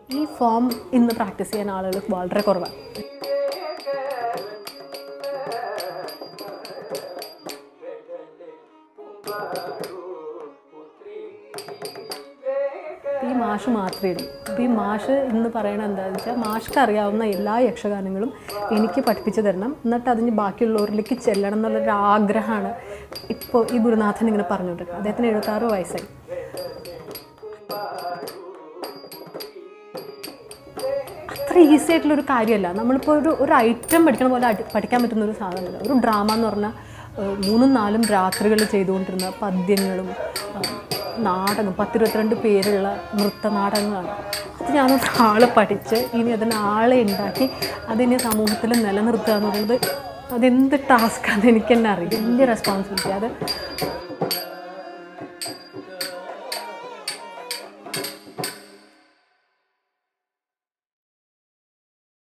ഈ ഫോം ഇന്ന് പ്രാക്ടീസ് ചെയ്യാൻ ആളുകൾ വളരെ കുറവാണ് ഈ മാഷ് മാത്രമേ ഇടൂ അപ്പോൾ ഈ മാഷ് എന്ന് പറയണത് എന്താണെന്ന് വെച്ചാൽ മാഷ്ക്ക് അറിയാവുന്ന എല്ലാ യക്ഷഗാനങ്ങളും എനിക്ക് പഠിപ്പിച്ചു തരണം എന്നിട്ട് അതിന് ബാക്കിയുള്ളവരിലേക്ക് ചെല്ലണം എന്നുള്ളൊരു ആഗ്രഹമാണ് ഇപ്പോൾ ഈ ഗുരുനാഥൻ ഇങ്ങനെ പറഞ്ഞുകൊണ്ടിരിക്കുന്നത് അദ്ദേഹത്തിന് എഴുപത്താറ് വയസ്സായി അത്ര ഈസി ആയിട്ടുള്ളൊരു കാര്യമല്ല നമ്മളിപ്പോൾ ഒരു ഒരു ഐറ്റം പഠിക്കണ പോലെ അടി- പഠിക്കാൻ പറ്റുന്ന ഒരു സാധനമല്ല ഒരു ഡ്രാമ എന്ന് പറഞ്ഞാൽ ഏഹ്, മൂന്നും നാലും രാത്രികൾ ചെയ്തുകൊണ്ടിരുന്ന പദ്യങ്ങളും ഏഹ്, നാടകം പത്തിരുപത്തിരണ്ട് പേരുള്ള നൃത്ത നാടകങ്ങളാണ് അത് ഞാൻ ആളെ പഠിച്ച് ഇനി അതിന് ആളെ ഉണ്ടാക്കി അതിനെ സമൂഹത്തിൽ നിലനിർത്തുക എന്ന് പറയുന്നത് അതെന്ത് ടാസ്ക്കാണെന്ന് എനിക്ക് തന്നെ അറിയാം വലിയ റെസ്പോൺസിബിലിറ്റി അത്